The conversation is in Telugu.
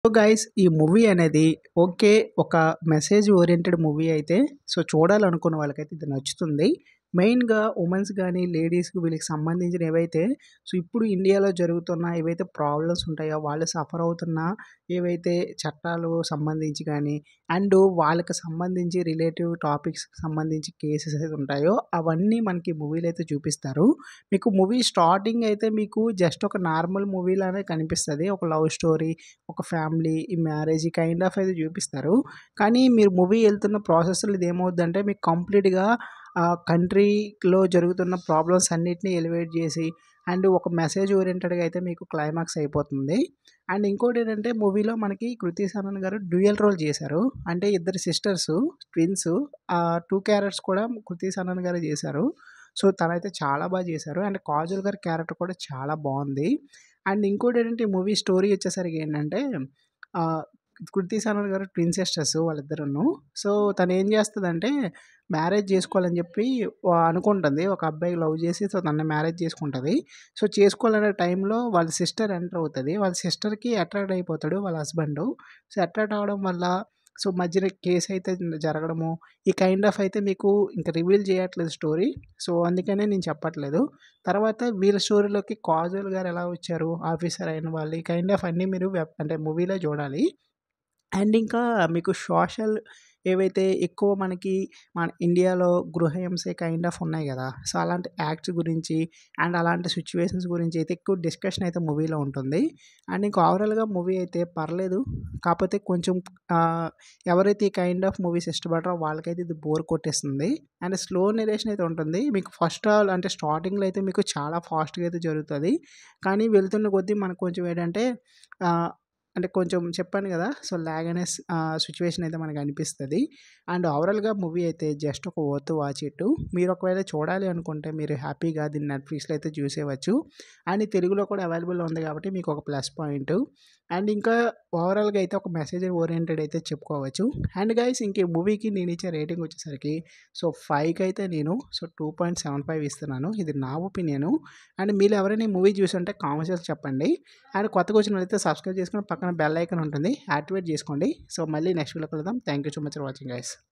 సో గైస్ ఈ మూవీ అనేది ఓకే ఒక మెసేజ్ ఓరియంటెడ్ మూవీ అయితే సో చూడాలనుకున్న వాళ్ళకైతే ఇది నచ్చుతుంది మెయిన్గా ఉమెన్స్ కానీ లేడీస్కి వీళ్ళకి సంబంధించిన ఏవైతే సో ఇప్పుడు ఇండియాలో జరుగుతున్న ఏవైతే ప్రాబ్లమ్స్ ఉంటాయో వాళ్ళు సఫర్ అవుతున్న ఏవైతే చట్టాలు సంబంధించి కానీ అండ్ వాళ్ళకి సంబంధించి రిలేటివ్ టాపిక్స్ సంబంధించి కేసెస్ అయితే ఉంటాయో అవన్నీ మనకి మూవీలో అయితే చూపిస్తారు మీకు మూవీ స్టార్టింగ్ అయితే మీకు జస్ట్ ఒక నార్మల్ మూవీలానే కనిపిస్తుంది ఒక లవ్ స్టోరీ ఒక ఫ్యామిలీ ఈ మ్యారేజ్ ఈ కైండ్ ఆఫ్ అయితే చూపిస్తారు కానీ మీరు మూవీ వెళ్తున్న ప్రాసెస్లో ఇది ఏమవుద్దంటే మీకు కంప్లీట్గా కంట్రీలో జరుగుతున్న ప్రాబ్లమ్స్ అన్నిటిని ఎలివేట్ చేసి అండ్ ఒక మెసేజ్ ఓరియంటెడ్గా అయితే మీకు క్లైమాక్స్ అయిపోతుంది అండ్ ఇంకోటి ఏంటంటే మూవీలో మనకి కృతి సనన్ గారు డ్యూయల్ రోల్ చేశారు అంటే ఇద్దరు సిస్టర్స్ ట్విన్స్ ఆ టూ క్యారెక్టర్స్ కూడా కృతి సనన్ గారు చేశారు సో తనైతే చాలా బాగా చేశారు అండ్ కాజల్ గారి క్యారెక్టర్ కూడా చాలా బాగుంది అండ్ ఇంకోటి ఏంటంటే ఈ మూవీ స్టోరీ వచ్చేసరికి ఏంటంటే కృతి సనన్ గారు ట్విన్ సిస్టర్స్ వాళ్ళిద్దరును సో తను ఏం చేస్తుందంటే మ్యారేజ్ చేసుకోవాలని చెప్పి అనుకుంటుంది ఒక అబ్బాయి లవ్ చేసి సో తన మ్యారేజ్ చేసుకుంటుంది సో చేసుకోవాలనే టైంలో వాళ్ళ సిస్టర్ ఎంటర్ అవుతుంది వాళ్ళ సిస్టర్కి అట్రాక్ట్ అయిపోతాడు వాళ్ళ హస్బెండ్ సో అట్రాక్ట్ అవ్వడం వల్ల సో మధ్యన కేసు అయితే జరగడము ఈ కైండ్ ఆఫ్ అయితే మీకు ఇంకా రివీల్ చేయట్లేదు స్టోరీ సో అందుకనే నేను చెప్పట్లేదు తర్వాత వీళ్ళ స్టోరీలోకి కాజల్ గారు ఎలా వచ్చారు ఆఫీసర్ అయిన వాళ్ళు ఈ కైండ్ ఆఫ్ అన్నీ మీరు వెబ్ అంటే మూవీలో చూడాలి అండ్ ఇంకా మీకు సోషల్ ఏవైతే ఎక్కువ మనకి మన ఇండియాలో గృహహింస కైండ్ ఆఫ్ ఉన్నాయి కదా సో అలాంటి యాక్ట్స్ గురించి అండ్ అలాంటి సిచ్యువేషన్స్ గురించి అయితే ఎక్కువ డిస్కషన్ అయితే మూవీలో ఉంటుంది అండ్ ఇంకా ఓవరాల్గా మూవీ అయితే పర్లేదు కాకపోతే కొంచెం ఎవరైతే ఈ కైండ్ ఆఫ్ మూవీస్ ఇష్టపడరో వాళ్ళకైతే ఇది బోర్ కొట్టేస్తుంది అండ్ స్లో నెరేషన్ అయితే ఉంటుంది మీకు ఫస్ట్ ఆల్ అంటే స్టార్టింగ్లో అయితే మీకు చాలా ఫాస్ట్గా అయితే జరుగుతుంది కానీ వెళ్తున్న కొద్దీ మనకు కొంచెం ఏంటంటే అంటే కొంచెం చెప్పాను కదా సో ల్యాగ్ అనే సిచ్యువేషన్ అయితే మనకు అనిపిస్తుంది అండ్ ఓవరాల్గా మూవీ అయితే జస్ట్ ఒక ఓత్ వాచ్ ఇట్టు మీరు ఒకవేళ చూడాలి అనుకుంటే మీరు హ్యాపీగా దీన్ని నెట్ఫ్లిక్స్లో అయితే చూసేవచ్చు అండ్ తెలుగులో కూడా అవైలబుల్ ఉంది కాబట్టి మీకు ఒక ప్లస్ పాయింట్ అండ్ ఇంకా ఓవరాల్గా అయితే ఒక మెసేజ్ ఓరియంటెడ్ అయితే చెప్పుకోవచ్చు అండ్ గైస్ ఇంక మూవీకి నేను ఇచ్చే రేటింగ్ వచ్చేసరికి సో ఫైవ్కి అయితే నేను so two point seven five ఇస్తున్నాను ఇది నా ఒపీనియను అండ్ మీరు ఎవరైనా ఈ మూవీ చూసుంటే కామెంట్స్ చెప్పండి అండ్ కొత్తగా వచ్చిన వాళ్ళైతే సబ్స్క్రైబ్ చేసుకుని పక్కన బెల్ ఐకన్ ఉంటుంది యాక్టివేట్ చేసుకోండి సో మళ్ళీ నెక్స్ట్ వీడియో కలుద్దాం thank you so much for watching guys